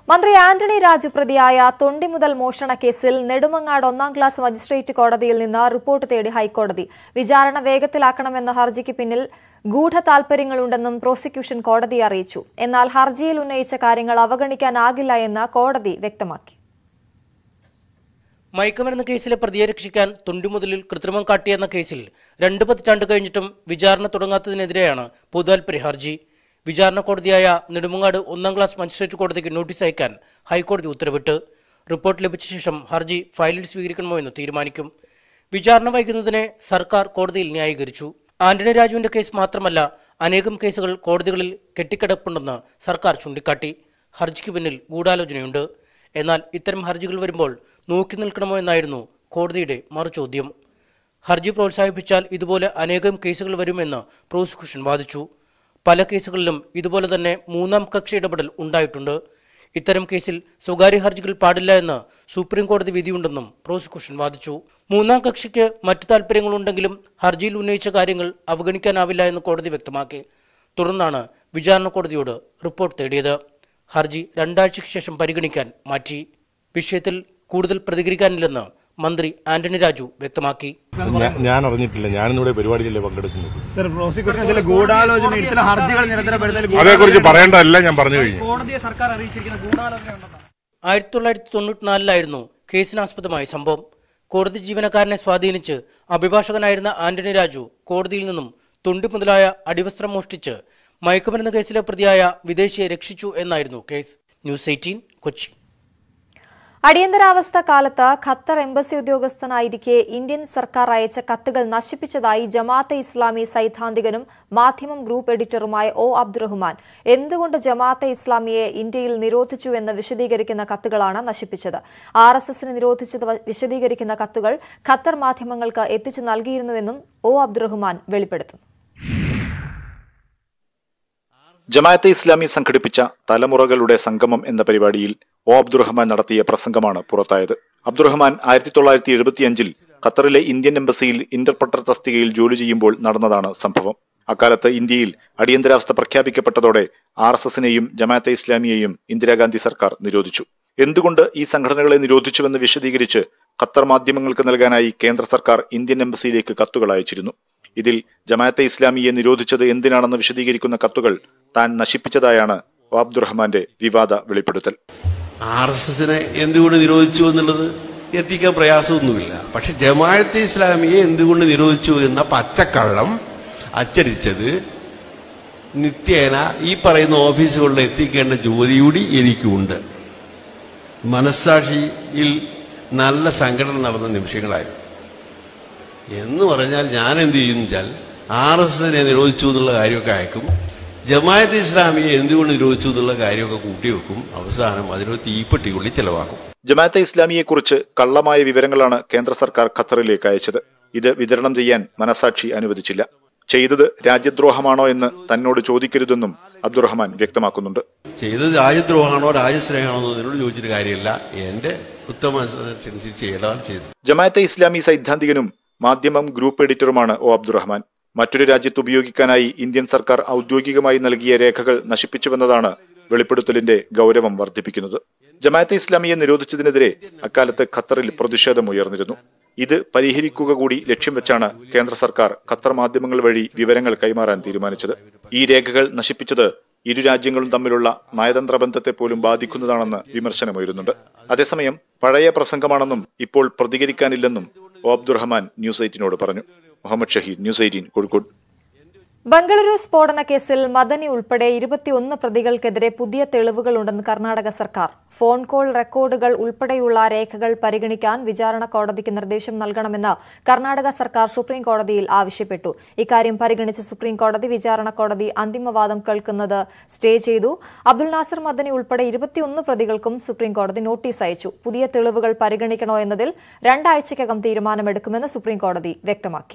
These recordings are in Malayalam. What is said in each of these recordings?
മന്ത്രി ആന്റണി രാജു പ്രതിയായ തൊണ്ടി മുതൽ മോഷണ കേസിൽ നെടുമങ്ങാട് ഒന്നാം ക്ലാസ് മജിസ്ട്രേറ്റ് കോടതിയിൽ നിന്ന് റിപ്പോർട്ട് തേടി ഹൈക്കോടതി വിചാരണ വേഗത്തിലാക്കണമെന്ന ഹർജിക്ക് പിന്നിൽ ഗൂഢ താൽപര്യങ്ങളുണ്ടെന്നും പ്രോസിക്യൂഷൻ കോടതിയെ അറിയിച്ചു എന്നാൽ ഹർജിയിൽ ഉന്നയിച്ച കാര്യങ്ങൾ അവഗണിക്കാനാകില്ല എന്ന് കോടതി വ്യക്തമാക്കി മയക്കുമരുന്ന് കേസിലെ പ്രതിയെ രക്ഷിക്കാൻ തൊണ്ടിമുതലിൽ കൃത്രിമം കാട്ടിയെന്ന കേസിൽ രണ്ട് പതിറ്റാണ്ട് കഴിഞ്ഞിട്ടും വിചാരണ തുടങ്ങാത്തതിനെതിരെയാണ് പൊതുതാൽപര്യ ഹർജി വിചാരണ കോടതിയായ നെടുമങ്ങാട് ഒന്നാം ക്ലാസ് മജിസ്ട്രേറ്റ് കോടതിക്ക് നോട്ടീസ് അയക്കാൻ ഹൈക്കോടതി ഉത്തരവിട്ട് റിപ്പോർട്ട് ലഭിച്ച ശേഷം ഹർജി ഫയലിൽ സ്വീകരിക്കണമോ എന്ന് തീരുമാനിക്കും വിചാരണ വൈകുന്നതിനെ സർക്കാർ കോടതിയിൽ ന്യായീകരിച്ചു ആന്റണി രാജുവിന്റെ കേസ് മാത്രമല്ല അനേകം കേസുകൾ കോടതികളിൽ കെട്ടിക്കിടപ്പുണ്ടെന്ന് സർക്കാർ ചൂണ്ടിക്കാട്ടി ഹർജിക്ക് പിന്നിൽ ഗൂഢാലോചനയുണ്ട് എന്നാൽ ഇത്തരം ഹർജികൾ വരുമ്പോൾ നോക്കി നിൽക്കണമോ എന്നായിരുന്നു കോടതിയുടെ മറുചോദ്യം ഹർജി പ്രോത്സാഹിപ്പിച്ചാൽ ഇതുപോലെ അനേകം കേസുകൾ വരുമെന്ന് പ്രോസിക്യൂഷൻ വാദിച്ചു പല കേസുകളിലും ഇതുപോലെ തന്നെ മൂന്നാം കക്ഷി ഇടപെടൽ ഉണ്ടായിട്ടുണ്ട് ഇത്തരം കേസിൽ സ്വകാര്യ ഹർജികൾ പാടില്ല എന്ന് സുപ്രീം കോടതി വിധിയുണ്ടെന്നും പ്രോസിക്യൂഷൻ വാദിച്ചു മൂന്നാം കക്ഷിക്ക് മറ്റു താൽപ്പര്യങ്ങളുണ്ടെങ്കിലും ഹർജിയിൽ ഉന്നയിച്ച കാര്യങ്ങൾ അവഗണിക്കാനാവില്ല എന്ന് കോടതി വ്യക്തമാക്കി തുടർന്നാണ് വിചാരണ കോടതിയോട് റിപ്പോർട്ട് തേടിയത് ഹർജി രണ്ടാഴ്ചയ്ക്ക് ശേഷം പരിഗണിക്കാൻ മാറ്റി വിഷയത്തിൽ കൂടുതൽ പ്രതികരിക്കാനില്ലെന്ന് മന്ത്രി ആന്റണി രാജു വ്യക്തമാക്കി ഞാ- ഞാൻ അറിഞ്ഞിട്ടില്ല ഞാനിന്നിവിടെ പരിപാടിയിലല്ലേ പങ്കെടുക്കുന്നത് സർ പ്രോസിക്യൂഷൻ ചില ഗൂഢാലോചന ഇത്തരം ഹർജികൾ നിരന്തരപ്പെടുന്നതിൽ അതേക്കുറിച്ച് പറയേണ്ടതല്ല ഞാൻ പറഞ്ഞു കഴിഞ്ഞു കോടതിയെ സർക്കാർ അറിയിച്ചിരിക്കുന്ന ഗൂഢാലോചന ഉണ്ടെന്നാണ് ആയിരത്തി തൊള്ളായിരത്തി തൊണ്ണൂറ്റിനാലിലായിരുന്നു കേസിനാസ്പദമായ സംഭവം കോടതി ജീവനക്കാരനെ സ്വാധീനിച്ച് അഭിഭാഷകനായിരുന്ന ആന്റണി രാജു കോടതിയിൽ നിന്നും തൊണ്ടി മുതലായ അടിവസ്ത്രം മോഷ്ടിച്ച് മയക്കുമരുന്ന് കേസിലെ പ്രതിയായ വിദേശിയെ രക്ഷിച്ചു എന്നായിരുന്നു കേസ് ന്യൂസ് എയ്റ്റീൻ കൊച്ചി അടിയന്തരാവസ്ഥ കാലത്ത് ഖത്തർ എംബസി ഉദ്യോഗസ്ഥനായിരിക്കെ ഇന്ത്യൻ സർക്കാർ അയച്ച കത്തുകൾ നശിപ്പിച്ചതായി ജമാഅത്തെ ഇസ്ലാമി സൈദ്ധാന്തികനും മാധ്യമം ഗ്രൂപ്പ് എഡിറ്ററുമായ ഒ അബ്ദുറഹ്മാൻ എന്തുകൊണ്ട് ജമാഅത്തെ ഇസ്ലാമിയെ ഇന്ത്യയിൽ നിരോധിച്ചു എന്ന് വിശദീകരിക്കുന്ന കത്തുകളാണ് നശിപ്പിച്ചത് ആർ എസ് എസിന് നിരോധിച്ചത് വ- വിശദീകരിക്കുന്ന കത്തുകൾ ഖത്തർ മാധ്യമങ്ങൾക്ക് എത്തിച്ചു നൽകിയിരുന്നുവെന്നും ഒ അബ്ദുറഹ്മാൻ വെളിപ്പെടുത്തുന്നു ജമാഅത്തെ ഇസ്ലാമി സംഘടിപ്പിച്ച തലമുറകളുടെ സംഗമം എന്ന പരിപാടിയിൽ ഒ അബ്ദുറഹ്മാൻ നടത്തിയ പ്രസംഗമാണ് പുറത്തായത് അബ്ദുറഹ്മാൻ ആയിരത്തി തൊള്ളായിരത്തി എഴുപത്തിയഞ്ചിൽ ഖത്തറിലെ ഇന്ത്യൻ എംബസിയിൽ ഇന്റർപ്രട്ടർ തസ്തികയിൽ ജോലി ചെയ്യുമ്പോൾ നടന്നതാണ് സംഭവം അക്കാലത്ത് ഇന്ത്യയിൽ അടിയന്തരാവസ്ഥ പ്രഖ്യാപിക്കപ്പെട്ടതോടെ ആർ എസ് എസിനെയും ജമാഅത്തെ ഇസ്ലാമിയെയും ഇന്ദിരാഗാന്ധി സർക്കാർ നിരോധിച്ചു എന്തുകൊണ്ട് ഈ സംഘടനകളെ നിരോധിച്ചുവെന്ന് വിശദീകരിച്ച് ഖത്തർ മാധ്യമങ്ങൾക്ക് നൽകാനായി കേന്ദ്ര സർക്കാർ ഇന്ത്യൻ എംബസിയിലേക്ക് കത്തുകൾ അയച്ചിരുന്നു ഇതിൽ ജമാഅത്തെ ഇസ്ലാമിയെ നിരോധിച്ചത് എന്തിനാണെന്ന് വിശദീകരിക്കുന്ന കത്തുകൾ താൻ നശിപ്പിച്ചതായാണ് ഒ അബ്ദുറഹ്മാന്റെ വിവാദ വെളിപ്പെടുത്തൽ ആർ എസ് എസിനെ എന്തുകൊണ്ട് നിരോധിച്ചു എന്നുള്ളത് എത്തിക്കാൻ പ്രയാസമൊന്നുമില്ല പക്ഷെ ജമാഅത്തെ ഇസ്ലാമിയെ എന്തുകൊണ്ട് നിരോധിച്ചു എന്ന പച്ചക്കള്ളം അച്ചടിച്ചത് നിത്യേന ഈ പറയുന്ന ഓഫീസുകളിൽ എത്തിക്കേണ്ട ജോലി കൂടി എനിക്കുണ്ട് മനസ്സാക്ഷിയിൽ നല്ല സംഘടന നടന്ന നിമിഷങ്ങളായിരുന്നു എന്ന് പറഞ്ഞാൽ ഞാൻ എന്ത് ചെയ്യുന്നു വെച്ചാൽ ആർ എസ് എസിനെ നിരോധിച്ചു എന്നുള്ള കാര്യമൊക്കെ അയക്കും ജമായത്ത് ഇസ്ലാമിയെ എന്തുകൊണ്ട് നിരോധിച്ചു എന്നുള്ള കാര്യമൊക്കെ കൂട്ടിവെക്കും അവസാനം അതിനൊരു തീപ്പെട്ടിക്കുള്ളി ചെലവാക്കും ജമാഅത്തെ ഇസ്ലാമിയെക്കുറിച്ച് കള്ളമായ വിവരങ്ങളാണ് കേന്ദ്ര സർക്കാർ ഖത്തറിലേക്ക് അയച്ചത് ഇത് വിതരണം ചെയ്യാൻ മനസാക്ഷി അനുവദിച്ചില്ല ചെയ്തത് രാജ്യദ്രോഹമാണോ എന്ന് തന്നോട് ചോദിക്കരുതെന്നും അബ്ദുറഹ്മാൻ വ്യക്തമാക്കുന്നുണ്ട് ചെയ്തത് രാജ്യദ്രോഹമാണോ രാജ്യസ്നേഹമാണോ എന്നോട് ചോദിച്ചിട്ട് കാര്യമില്ല എന്റെ ഉത്തമ അനുസരിച്ച് ചെയ്യേണ്ടതാണ് ചെയ്തത് ജമാഅത്തെ ഇസ്ലാമി സൈദ്ധാന്തികനും മാധ്യമം ഗ്രൂപ്പ് എഡിറ്ററുമാണ് ഒ അബ്ദുറഹ്മാൻ മറ്റൊരു രാജ്യത്ത് ഉപയോഗിക്കാനായി ഇന്ത്യൻ സർക്കാർ ഔദ്യോഗികമായി നൽകിയ രേഖകൾ നശിപ്പിച്ചുവെന്നതാണ് വെളിപ്പെടുത്തലിന്റെ ഗൗരവം വർദ്ധിപ്പിക്കുന്നത് ജമാഅത്തെ ഇസ്ലാമിയെ നിരോധിച്ചതിനെതിരെ അക്കാലത്ത് ഖത്തറിൽ പ്രതിഷേധമുയർന്നിരുന്നു ഇത് പരിഹരിക്കുക കൂടി ലക്ഷ്യം വെച്ചാണ് കേന്ദ്ര സർക്കാർ ഖത്തർ മാധ്യമങ്ങൾ വഴി വിവരങ്ങൾ കൈമാറാൻ തീരുമാനിച്ചത് ഈ രേഖകൾ നശിപ്പിച്ചത് ഇരു രാജ്യങ്ങളും തമ്മിലുള്ള നയതന്ത്ര ബന്ധത്തെ പോലും ബാധിക്കുന്നതാണെന്ന് വിമർശനമുയരുന്നുണ്ട് അതേസമയം പഴയ പ്രസംഗമാണെന്നും ഇപ്പോൾ പ്രതികരിക്കാനില്ലെന്നും ഒ അബ്ദുറഹ്മാൻ ന്യൂസ് എയ്റ്റിനോട് പറഞ്ഞു മുഹമ്മദ് ഷഹീദ് ന്യൂസ് എയ്റ്റീൻ കോഴിക്കോട് ബംഗളൂരു സ്ഫോടന കേസിൽ മദനി ഉൾപ്പെടെ ഇരുപത്തിയൊന്ന് പ്രതികൾക്കെതിരെ പുതിയ തെളിവുകളുണ്ടെന്ന് കർണാടക സർക്കാർ ഫോൺ കോൾ റെക്കോർഡുകൾ ഉൾപ്പെടെയുള്ള രേഖകൾ പരിഗണിക്കാൻ വിചാരണ കോടതിക്ക് നിർദ്ദേശം നൽകണമെന്ന് കർണാടക സർക്കാർ സുപ്രീം കോടതിയിൽ ആവശ്യപ്പെട്ടു ഇക്കാര്യം പരിഗണിച്ച സുപ്രീം കോടതി വിചാരണ കോടതി അന്തിമവാദം കേൾക്കുന്നത് സ്റ്റേ ചെയ്തു അബ്ദുൽ നാസർ മദനി ഉൾപ്പെടെ ഇരുപത്തിയൊന്ന് പ്രതികൾക്കും സുപ്രീം കോടതി നോട്ടീസ് അയച്ചു പുതിയ തെളിവുകൾ പരിഗണിക്കണോ എന്നതിൽ രണ്ടാഴ്ചയ്ക്കകം തീരുമാനമെടുക്കുമെന്ന് സുപ്രീം കോടതി വ്യക്തമാക്കി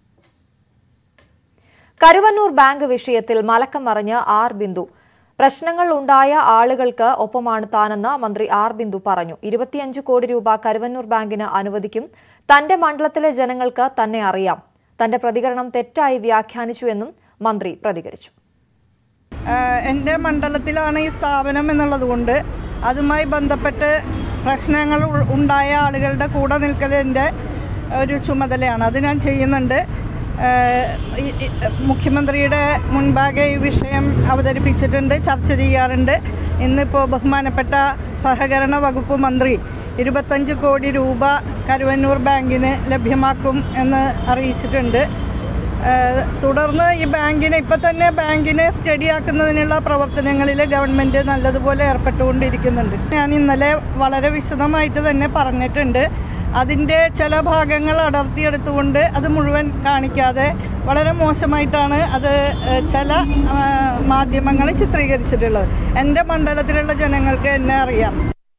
കരുവന്നൂർ ബാങ്ക് വിഷയത്തിൽ മലക്കം മറിഞ്ഞ് ആർ ബിന്ദു പ്രശ്നങ്ങൾ ഉണ്ടായ ആളുകൾക്ക് ഒപ്പമാണ് താനെന്ന് മന്ത്രി ആർ ബിന്ദു പറഞ്ഞു ഇരുപത്തിയഞ്ച് കോടി രൂപ കരുവന്നൂർ ബാങ്കിന് അനുവദിക്കും തന്റെ മണ്ഡലത്തിലെ ജനങ്ങൾക്ക് തന്നെ അറിയാം തന്റെ പ്രതികരണം തെറ്റായി വ്യാഖ്യാനിച്ചുവെന്നും മന്ത്രി പ്രതികരിച്ചു ആഹ് എൻ്റെ മണ്ഡലത്തിലാണ് ഈ സ്ഥാപനം എന്നുള്ളത് കൊണ്ട് അതുമായി ബന്ധപ്പെട്ട് പ്രശ്നങ്ങൾ ഉ- ഉണ്ടായ ആളുകളുടെ കൂടെ നിൽക്കലിൻ്റെ ഒരു ചുമതലയാണ് അത് ഞാൻ ചെയ്യുന്നുണ്ട് ഏഹ് ഈ- ഈ- മുഖ്യമന്ത്രിയുടെ മുൻപാകെ ഈ വിഷയം അവതരിപ്പിച്ചിട്ടുണ്ട് ചർച്ച ചെയ്യാറുണ്ട് ഇന്നിപ്പോൾ ബഹുമാനപ്പെട്ട സഹകരണ വകുപ്പ് മന്ത്രി ഇരുപത്തഞ്ച് കോടി രൂപ കരുവന്നൂർ ബാങ്കിന് ലഭ്യമാക്കും എന്ന് അറിയിച്ചിട്ടുണ്ട് ഏഹ് തുടർന്ന് ഈ ബാങ്കിനെ ഇപ്പം തന്നെ ബാങ്കിനെ സ്റ്റഡിയാക്കുന്നതിനുള്ള പ്രവർത്തനങ്ങളിൽ ഗവൺമെൻറ് നല്ലതുപോലെ ഏർപ്പെട്ടുകൊണ്ടിരിക്കുന്നുണ്ട് ഞാൻ ഇന്നലെ വളരെ വിശദമായിട്ട് തന്നെ പറഞ്ഞിട്ടുണ്ട് അതിൻ്റെ ചില ഭാഗങ്ങൾ അടർത്തിയെടുത്തുകൊണ്ട് അത് മുഴുവൻ കാണിക്കാതെ വളരെ മോശമായിട്ടാണ് അത് ഏഹ് ചില മാധ്യമങ്ങൾ ചിത്രീകരിച്ചിട്ടുള്ളത് എൻ്റെ മണ്ഡലത്തിലുള്ള ജനങ്ങൾക്ക് എന്നെ അറിയാം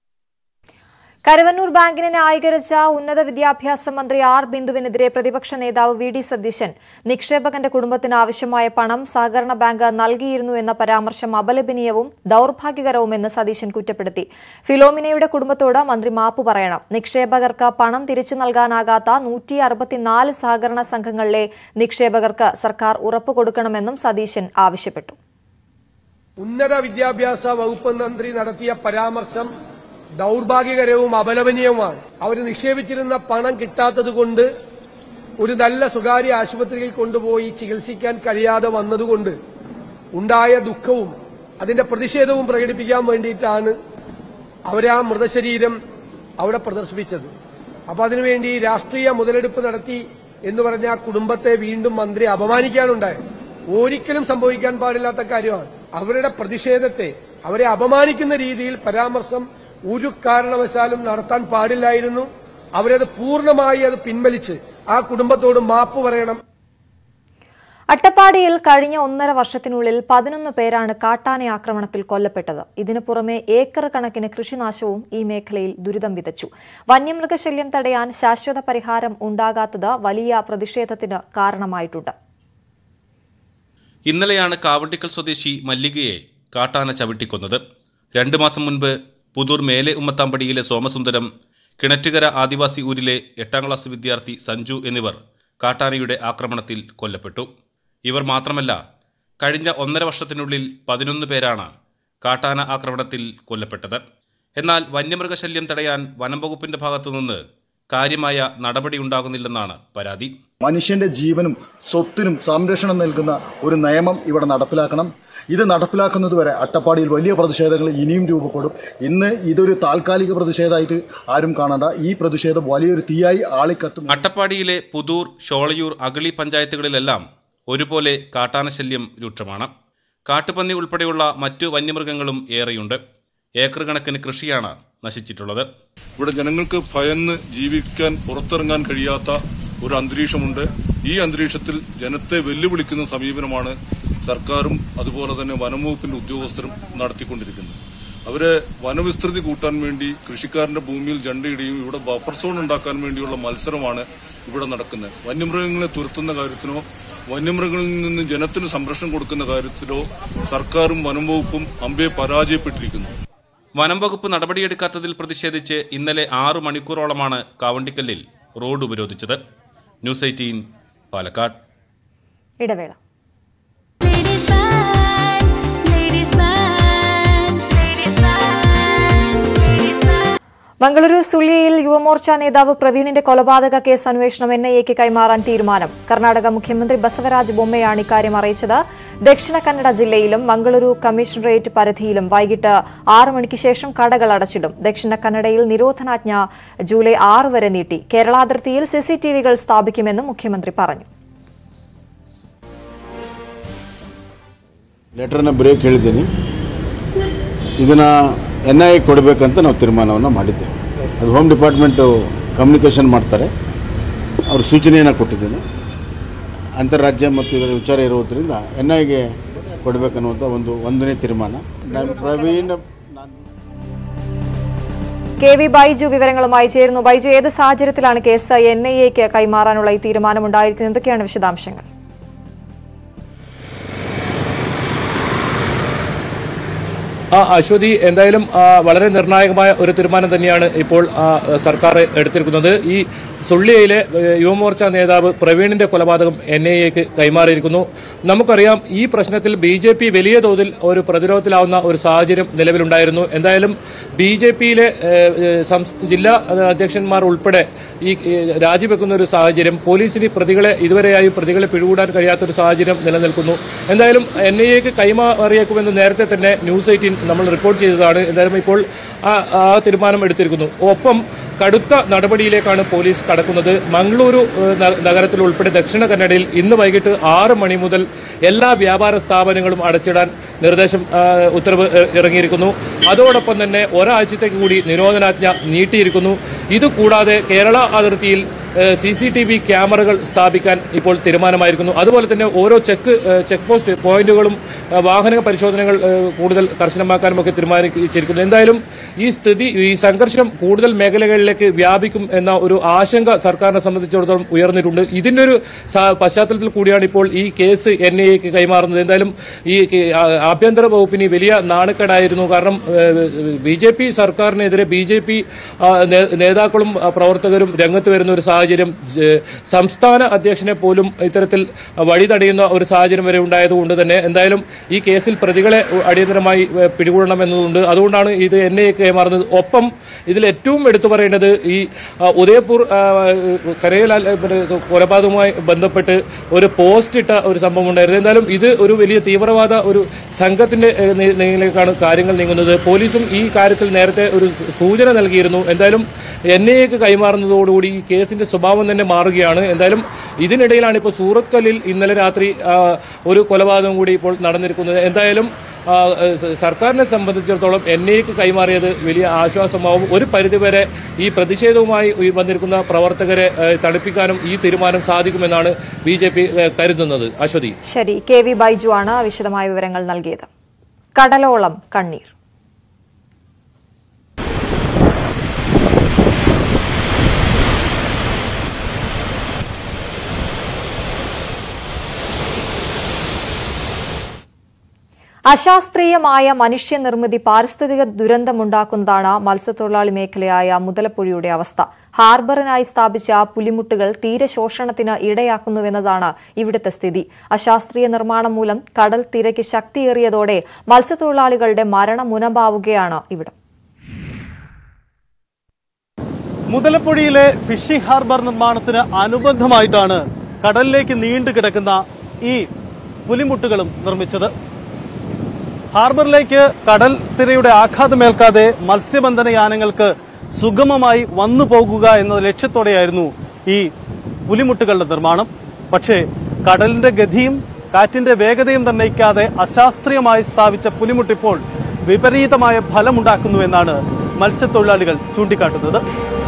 കരുവന്നൂർ ബാങ്കിനെ ന്യായീകരിച്ച ഉന്നത വിദ്യാഭ്യാസ മന്ത്രി ആർ ബിന്ദുവിനെതിരെ പ്രതിപക്ഷ നേതാവ് വി ഡി സതീശൻ നിക്ഷേപകന്റെ കുടുംബത്തിന് ആവശ്യമായ പണം സഹകരണ ബാങ്ക് നൽകിയിരുന്നു എന്ന പരാമർശം അപലപനീയവും ദൌർഭാഗ്യകരവുമെന്ന് സതീശൻ കുറ്റപ്പെടുത്തി ഫിലോമിനയുടെ കുടുംബത്തോട് മന്ത്രി മാപ്പ് പറയണം നിക്ഷേപകർക്ക് പണം തിരിച്ചു നൽകാനാകാത്ത നൂറ്റി അറുപത്തിനാല് സഹകരണ സംഘങ്ങളിലെ നിക്ഷേപകർക്ക് സർക്കാർ ഉറപ്പു കൊടുക്കണമെന്നും സതീശൻ ആവശ്യപ്പെട്ടു ഉന്നത വിദ്യാഭ്യാസ വകുപ്പ് മന്ത്രി നടത്തിയ പരാമർശം ദൗർഭാഗ്യകരവും അപലപനീയവുമാണ് അവർ നിക്ഷേപിച്ചിരുന്ന പണം കിട്ടാത്തത് കൊണ്ട് ഒരു നല്ല സ്വകാര്യ ആശുപത്രിയിൽ കൊണ്ടുപോയി ചികിത്സിക്കാൻ കഴിയാതെ വന്നതുകൊണ്ട് ഉണ്ടായ ദുഃഖവും അതിന്റെ പ്രതിഷേധവും പ്രകടിപ്പിക്കാൻ വേണ്ടിയിട്ടാണ് അവരെ ആ മൃതശരീരം അവിടെ പ്രദർശിപ്പിച്ചത് അപ്പൊ അതിനുവേണ്ടി രാഷ്ട്രീയ മുതലെടുപ്പ് നടത്തി എന്ന് പറഞ്ഞ ആ കുടുംബത്തെ വീണ്ടും മന്ത്രി അപമാനിക്കാനുണ്ടായത് ഒരിക്കലും സംഭവിക്കാൻ പാടില്ലാത്ത കാര്യമാണ് അവരുടെ പ്രതിഷേധത്തെ അവരെ അപമാനിക്കുന്ന രീതിയിൽ പരാമർശം ഒരു കാരണവശാലും നടത്താൻ പാടില്ലായിരുന്നു അവരത് പൂർണ്ണമായി അത് പിൻവലിച്ച് ആ കുടുംബത്തോട് മാപ്പ് പറയണം അട്ടപ്പാടിയിൽ കഴിഞ്ഞ ഒന്നര വർഷത്തിനുള്ളിൽ പതിനൊന്ന് പേരാണ് കാട്ടാന ആക്രമണത്തിൽ കൊല്ലപ്പെട്ടത് ഇതിനു പുറമെ ഏക്കർ കണക്കിന് കൃഷിനാശവും ഈ മേഖലയിൽ ദുരിതം വിതച്ചു വന്യമൃഗശല്യം തടയാൻ ശാശ്വത പരിഹാരം ഉണ്ടാകാത്തത് വലിയ പ്രതിഷേധത്തിന് കാരണമായിട്ടുണ്ട് ഇന്നലെയാണ് കാവട്ടിക്കൽ സ്വദേശി മല്ലികയെ കാട്ടാന ചവിട്ടിക്കൊന്നത് രണ്ടു മാസം മുൻപ് പുതൂർ മേലെ ഉമ്മത്താമ്പടിയിലെ സോമസുന്ദരം കിണറ്റുകര ആദിവാസി ഊരിലെ എട്ടാം ക്ലാസ് വിദ്യാർത്ഥി സഞ്ജു എന്നിവർ കാട്ടാനയുടെ ആക്രമണത്തിൽ കൊല്ലപ്പെട്ടു ഇവർ മാത്രമല്ല കഴിഞ്ഞ ഒന്നര വർഷത്തിനുള്ളിൽ പതിനൊന്ന് പേരാണ് കാട്ടാന ആക്രമണത്തിൽ കൊല്ലപ്പെട്ടത് എന്നാൽ വന്യമൃഗശല്യം തടയാൻ വനം വകുപ്പിന്റെ ഭാഗത്തുനിന്ന് കാര്യമായ നടപടിയുണ്ടാകുന്നില്ലെന്നാണ് പരാതി മനുഷ്യന്റെ ജീവനും സ്വത്തിനും സംരക്ഷണം നൽകുന്ന ഒരു നിയമം ഇവിടെ നടപ്പിലാക്കണം ഇത് നടപ്പിലാക്കുന്നതുവരെ അട്ടപ്പാടിയിൽ വലിയ പ്രതിഷേധങ്ങൾ ഇനിയും രൂപപ്പെടും ഇന്ന് ഇതൊരു താൽക്കാലിക പ്രതിഷേധമായിട്ട് ആരും കാണണ്ട ഈ പ്രതിഷേധം വലിയൊരു തീയായി ആളിക്കത്തും അട്ടപ്പാടിയിലെ പുതൂർ ഷോളയൂർ അഗളി പഞ്ചായത്തുകളിലെല്ലാം ഒരുപോലെ കാട്ടാനശല്യം രൂക്ഷമാണ് കാട്ടുപന്നി ഉൾപ്പെടെയുള്ള മറ്റു വന്യമൃഗങ്ങളും ഏറെയുണ്ട് ഏക്കർ കണക്കിന് കൃഷിയാണ് നശിച്ചിട്ടുള്ളത് ഇവിടെ ജനങ്ങൾക്ക് ഭയന്ന് ജീവിക്കാൻ പുറത്തിറങ്ങാൻ കഴിയാത്ത ഒരു അന്തരീക്ഷമുണ്ട് ഈ അന്തരീക്ഷത്തിൽ ജനത്തെ വെല്ലുവിളിക്കുന്ന സമീപനമാണ് സർക്കാരും അതുപോലെ തന്നെ വനംവകുപ്പിന്റെ ഉദ്യോഗസ്ഥരും നടത്തിക്കൊണ്ടിരിക്കുന്നത് അവര് വനവിസ്തൃതി കൂട്ടാൻ വേണ്ടി കൃഷിക്കാരന്റെ ഭൂമിയിൽ ജണ്ടയിടുകയും ഇവിടെ ബഫർ സോൺ ഉണ്ടാക്കാൻ വേണ്ടിയുള്ള മത്സരമാണ് ഇവിടെ നടക്കുന്നത് വന്യമൃഗങ്ങളെ തുരത്തുന്ന കാര്യത്തിനോ വന്യമൃഗങ്ങളിൽ നിന്ന് ജനത്തിന് സംരക്ഷണം കൊടുക്കുന്ന കാര്യത്തിലോ സർക്കാരും വനംവകുപ്പും അമ്പെ പരാജയപ്പെട്ടിരിക്കുന്നു വനം വകുപ്പ് നടപടിയെടുക്കാത്തതിൽ പ്രതിഷേധിച്ച് ഇന്നലെ ആറു മണിക്കൂറോളമാണ് കാവണ്ടിക്കല്ലിൽ റോഡ് ഉപരോധിച്ചത് ന്യൂസ് എയ്റ്റീൻ പാലക്കാട് ഇടവേള മംഗളൂരു സുള്ളിയയിൽ യുവമോർച്ച നേതാവ് പ്രവീണിന്റെ കൊലപാതക കേസ് അന്വേഷണം എൻ ഐ എക്ക് കൈമാറാൻ തീരുമാനം കർണാടക മുഖ്യമന്ത്രി ബസവരാജ് ബൊമ്മയാണ് ഇക്കാര്യം അറിയിച്ചത് ദക്ഷിണ കന്നഡ ജില്ലയിലും മംഗളൂരു കമ്മീഷണറേറ്റ് പരിധിയിലും വൈകിട്ട് ആറ് മണിക്ക് ശേഷം കടകൾ അടച്ചിടും ദക്ഷിണ കന്നഡയിൽ നിരോധനാജ്ഞ ജൂലൈ ആറ് വരെ നീട്ടി കേരളാതിർത്തിയിൽ സിസിടിവികൾ സ്ഥാപിക്കുമെന്നും മുഖ്യമന്ത്രി പറഞ്ഞു ಲೆಟ್ರನ್ನ ಬ್ರೇಕ್ ಹೇಳಿದ್ದೀನಿ ಇದನ್ನು ಎನ್ ಐ ಕೊಡಬೇಕಂತ ನಾವು ತೀರ್ಮಾನವನ್ನು ಮಾಡಿದ್ದೇವೆ ಅದು ಹೋಮ್ ಡಿಪಾರ್ಟ್ಮೆಂಟು ಕಮ್ಯುನಿಕೇಷನ್ ಮಾಡ್ತಾರೆ ಅವರು ಸೂಚನೆಯನ್ನು ಕೊಟ್ಟಿದ್ದೇನೆ ಅಂತಾರಾಜ್ಯ ಮತ್ತು ಇದರ ವಿಚಾರ ಇರುವುದರಿಂದ ಎನ್ ಐಗೆ ಕೊಡಬೇಕನ್ನುವಂಥ ಒಂದು ಒಂದನೇ ತೀರ್ಮಾನ ನಾನು ಪ್ರವೀಣ್ കെ വി ബൈജു വിവരങ്ങളുമായി ചേരുന്നു ബൈജു ഏത് സാഹചര്യത്തിലാണ് കേസ് എൻ ഐ എക്ക് കൈമാറാനുള്ള ഈ തീരുമാനമുണ്ടായിരിക്കുന്നത് എന്തൊക്കെയാണ് വിശദാംശങ്ങൾ ആ, അശ്വതി എന്തായാലും ആ, വളരെ നിർണായകമായ ഒരു തീരുമാനം തന്നെയാണ് ഇപ്പോൾ ആ, സർക്കാർ എടുത്തിരിക്കുന്നത് ഈ സുള്ളിയയിലെ ഏ, യുവമോർച്ച നേതാവ് പ്രവീണിന്റെ കൊലപാതകം എൻ ഐ എക്ക് കൈമാറിയിരിക്കുന്നു നമുക്കറിയാം ഈ പ്രശ്നത്തിൽ ബി ജെ പി വലിയ തോതിൽ ഒരു പ്രതിരോധത്തിലാവുന്ന ഒരു സാഹചര്യം നിലവിലുണ്ടായിരുന്നു എന്തായാലും ബി ജെ പിയിലെ ജില്ലാ ഏ, അധ്യക്ഷന്മാർ ഉൾപ്പെടെ ഈ ഏ, രാജിവെക്കുന്ന ഒരു സാഹചര്യം പോലീസിന് പ്രതികളെ ഇതുവരെയായും പ്രതികളെ പിടികൂടാൻ കഴിയാത്തൊരു സാഹചര്യം നിലനിൽക്കുന്നു എന്തായാലും എൻ ഐ എക്ക് കൈമാറിയേക്കുമെന്ന് നേരത്തെ തന്നെ ന്യൂസ് എയ്റ്റീൻ നമ്മൾ റിപ്പോർട്ട് ചെയ്തതാണ് എന്തായാലും ഇപ്പോൾ ആ ആ തീരുമാനം എടുത്തിരിക്കുന്നു ഒപ്പം കടുത്ത നടപടിയിലേക്കാണ് പോലീസ് കടക്കുന്നത് മംഗളൂരു ഏഹ്, ന- നഗരത്തിൽ ഉൾപ്പെടെ ദക്ഷിണ കന്നഡയിൽ ഇന്ന് വൈകിട്ട് ആറ് മണി മുതൽ എല്ലാ വ്യാപാര സ്ഥാപനങ്ങളും അടച്ചിടാൻ നിർദ്ദേശം ആ, ഉത്തരവ് ഇ- ഇറങ്ങിയിരിക്കുന്നു അതോടൊപ്പം തന്നെ ഒരാഴ്ചത്തേക്ക് കൂടി നിരോധനാജ്ഞ നീട്ടിയിരിക്കുന്നു ഇതുകൂടാതെ കേരള അതിർത്തിയിൽ സി സി ടി വി ക്യാമറകൾ സ്ഥാപിക്കാൻ ഇപ്പോൾ തീരുമാനമായിരിക്കുന്നു അതുപോലെ തന്നെ ഓരോ ചെക്ക് ഏഹ്, ചെക്ക് പോസ്റ്റ് പോയിന്റുകളും ഏഹ്, വാഹന പരിശോധനകൾ ഏഹ്, കൂടുതൽ കർശനമാക്കാനും ഒക്കെ തീരുമാനിച്ചിരിക്കുന്നു എന്തായാലും ഈ സ്ഥിതി ഈ സംഘർഷം കൂടുതൽ മേഖലകളിലേക്ക് വ്യാപിക്കും എന്ന ഒരു ആശങ്ക സർക്കാരിനെ സംബന്ധിച്ചിടത്തോളം ഉയർന്നിട്ടുണ്ട് ഇതിന്റെ ഒരു സ- പശ്ചാത്തലത്തിൽ കൂടിയാണ് ഇപ്പോൾ ഈ കേസ് എൻ ഐ എക്ക് കൈമാറുന്നത് എന്തായാലും ഈ കെ- ആ- ആഭ്യന്തര വകുപ്പിന് വലിയ നാണക്കേടായിരുന്നു കാരണം ബി ജെ പി സർക്കാരിനെതിരെ ബി ജെ പി നേതാക്കളും ആ, പ്രവർത്തകരും രംഗത്ത് വരുന്ന ഒരു സാഹചര്യം ജ- സംസ്ഥാന അധ്യക്ഷനെ പോലും ഇത്തരത്തിൽ വഴി തടയുന്ന ഒരു സാഹചര്യം വരെ ഉണ്ടായതുകൊണ്ട് തന്നെ എന്തായാലും ഈ കേസിൽ പ്രതികളെ അടിയന്തരമായി ഏ, പിടികൂടണമെന്നതുണ്ട് അതുകൊണ്ടാണ് ഇത് എൻ ഐ കൈമാറുന്നത് ഒപ്പം ഇതിൽ ഏറ്റവും എടുത്തു പറയേണ്ടത് ഈ ആ, ഉദയപൂർ ആ, കരയിലാൽ ഏ, പിന്നെ കൊലപാതകവുമായി ബന്ധപ്പെട്ട് ഒരു പോസ്റ്റ് ഇട്ട ഒരു സംഭവം ഉണ്ടായിരുന്നു എന്തായാലും ഇത് ഒരു വലിയ തീവ്രവാദ ഒരു സംഘത്തിന്റെ ഏ, നി- നിലയിലേക്കാണ് കാര്യങ്ങൾ നീങ്ങുന്നത് പോലീസും ഈ കാര്യത്തിൽ നേരത്തെ ഒരു സൂചന നൽകിയിരുന്നു എന്തായാലും എൻ ഐ എക്ക് കൈമാറുന്നതോടുകൂടി ഈ കേസിന്റെ സ്വഭാവം തന്നെ മാറുകയാണ് എന്തായാലും ഇതിനിടയിലാണ് ഇപ്പോൾ സൂറത്ത് കല്ലിൽ ഇന്നലെ രാത്രി ആ, ഒരു കൊലപാതകം കൂടി ഇപ്പോൾ നടന്നിരിക്കുന്നത് എന്തായാലും ആ, സ- സർക്കാരിനെ സംബന്ധിച്ചിടത്തോളം എൻ ഐക്ക് കൈമാറിയത് വലിയ ആശ്വാസമാവും ഒരു പരിധിവരെ ഈ പ്രതിഷേധവുമായി ഈ വന്നിരിക്കുന്ന പ്രവർത്തകരെ ഏ, തണുപ്പിക്കാനും ഈ തീരുമാനം സാധിക്കുമെന്നാണ് ബി ജെ പി കരുതുന്നത് അശ്വതി ശരി കെ വി ബൈജു ആണ് വിശദമായ വിവരങ്ങൾ നൽകിയത് കടലോളം കണ്ണീർ അശാസ്ത്രീയമായ മനുഷ്യനിർമ്മിതി പാരിസ്ഥിതിക ദുരന്തമുണ്ടാക്കുന്നതാണ് മത്സ്യത്തൊഴിലാളി മേഖലയായ മുതലപ്പുഴയുടെ അവസ്ഥ ഹാർബറിനായി സ്ഥാപിച്ച പുലിമുട്ടുകൾ തീരശോഷണത്തിന് ഇടയാക്കുന്നുവെന്നതാണ് ഇവിടുത്തെ സ്ഥിതി അശാസ്ത്രീയ നിർമ്മാണം മൂലം കടൽ തിരക്ക് ശക്തിയേറിയതോടെ മത്സ്യത്തൊഴിലാളികളുടെ മരണം മുനമ്പാവുകയാണ് ഇവിടം മുതലപ്പുഴയിലെ ഫിഷിംഗ് ഹാർബർ നിർമ്മാണത്തിന് അനുബന്ധമായിട്ടാണ് കടലിലേക്ക് നീണ്ടു കിടക്കുന്ന ഈ പുലിമുട്ടുകളും നിർമ്മിച്ചത് ഹാർബറിലേക്ക് കടൽ തിരയുടെ ആഘാതമേൽക്കാതെ മത്സ്യബന്ധന യാനങ്ങൾക്ക് സുഗമമായി വന്നു പോകുക എന്ന ലക്ഷ്യത്തോടെയായിരുന്നു ഈ പുലിമുട്ടുകളുടെ നിർമ്മാണം പക്ഷേ കടലിന്റെ ഗതിയും കാറ്റിന്റെ വേഗതയും നിർണ്ണയിക്കാതെ അശാസ്ത്രീയമായി സ്ഥാപിച്ച പുലിമുട്ടിപ്പോൾ വിപരീതമായ ഫലമുണ്ടാക്കുന്നു എന്നാണ് മത്സ്യത്തൊഴിലാളികൾ ചൂണ്ടിക്കാട്ടുന്നത്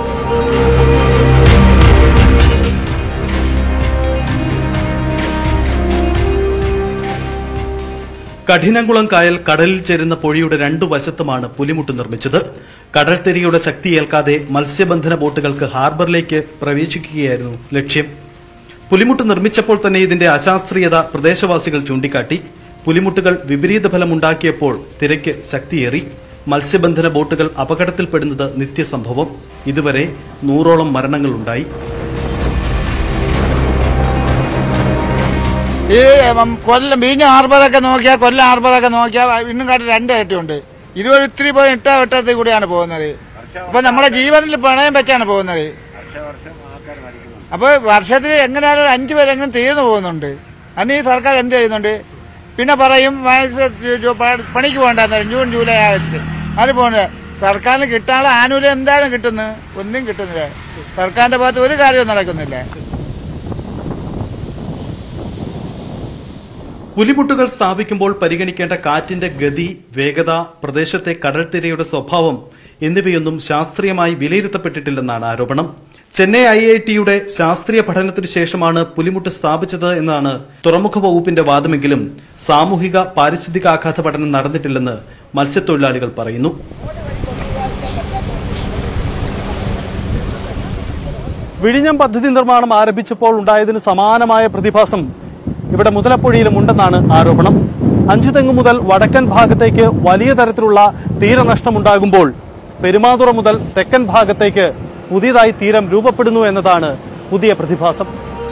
കഠിനംകുളം കായൽ കടലിൽ ചേരുന്ന പൊഴിയുടെ രണ്ടു വശത്തുമാണ് പുലിമുട്ട് നിർമ്മിച്ചത് കടൽത്തിരിയുടെ ശക്തിയേൽക്കാതെ മത്സ്യബന്ധന ബോട്ടുകൾക്ക് ഹാർബറിലേക്ക് പ്രവേശിക്കുകയായിരുന്നു ലക്ഷ്യം പുലിമുട്ട് നിർമ്മിച്ചപ്പോൾ തന്നെ ഇതിന്റെ അശാസ്ത്രീയത പ്രദേശവാസികൾ ചൂണ്ടിക്കാട്ടി പുലിമുട്ടുകൾ വിപരീത ഫലമുണ്ടാക്കിയപ്പോൾ തിരക്ക് ശക്തിയേറി മത്സ്യബന്ധന ബോട്ടുകൾ അപകടത്തിൽപ്പെടുന്നത് നിത്യസംഭവം ഇതുവരെ നൂറോളം മരണങ്ങളുണ്ടായി ഈ ഉം, കൊല്ലം ബീഞ്ഞ ഹാർബറൊക്കെ നോക്കിയാൽ കൊല്ലം ഹാർബറൊക്കെ നോക്കിയാൽ ഇന്നും കാട്ടി രണ്ട് ഇരട്ടിയുണ്ട് ഇരുപത് ഇത്തിരി പോയി ഇട്ട വെട്ടത്തിൽ കൂടിയാണ് പോകുന്നത് അപ്പൊ നമ്മുടെ ജീവനിൽ പണയം വെച്ചാണ് പോകുന്നത് അപ്പൊ വർഷത്തിൽ എങ്ങനെയാലും ഒരു അഞ്ചു പേരെങ്കിലും തീർന്നു പോകുന്നുണ്ട് അന്ന് ഈ സർക്കാർ എന്ത് ചെയ്യുന്നുണ്ട് പിന്നെ പറയും വയസ്സ് ജു- ജു- പ- പണിക്ക് പോകണ്ടെന്ന് പറയും ജൂൺ ജൂലൈ ആഴ്ച അത് പോകണ്ട സർക്കാരിന് കിട്ടാനുള്ള ആനുകൂല്യം എന്തായാലും കിട്ടുന്നു ഒന്നും കിട്ടുന്നില്ല സർക്കാരിന്റെ ഭാഗത്ത് ഒരു കാര്യവും നടക്കുന്നില്ല പുലിമുട്ടുകൾ സ്ഥാപിക്കുമ്പോൾ പരിഗണിക്കേണ്ട കാറ്റിന്റെ ഗതി വേഗത പ്രദേശത്തെ കടൽത്തിരയുടെ സ്വഭാവം എന്നിവയൊന്നും ശാസ്ത്രീയമായി വിലയിരുത്തപ്പെട്ടിട്ടില്ലെന്നാണ് ആരോപണം ചെന്നൈ ഐ ഐ ടിയുടെ ശാസ്ത്രീയ പഠനത്തിനു ശേഷമാണ് പുലിമുട്ട് സ്ഥാപിച്ചത് എന്നാണ് തുറമുഖ വകുപ്പിന്റെ വാദമെങ്കിലും സാമൂഹിക പാരിസ്ഥിതിക ആഘാത പഠനം നടന്നിട്ടില്ലെന്ന് മത്സ്യത്തൊഴിലാളികൾ പറയുന്നു വിഴിഞ്ഞം പദ്ധതി നിർമ്മാണം ആരംഭിച്ചപ്പോൾ ഉണ്ടായതിന് സമാനമായ പ്രതിഭാസം ഇവിടെ മുതലപ്പുഴയിലും ഉണ്ടെന്നാണ് ആരോപണം അഞ്ചുതെങ്ങ് മുതൽ വടക്കൻ ഭാഗത്തേക്ക് വലിയ തരത്തിലുള്ള തീരനഷ്ടമുണ്ടാകുമ്പോൾ പെരുമാതുറ മുതൽ തെക്കൻ ഭാഗത്തേക്ക് പുതിയതായി തീരം രൂപപ്പെടുന്നു എന്നതാണ് പുതിയ പ്രതിഭാസം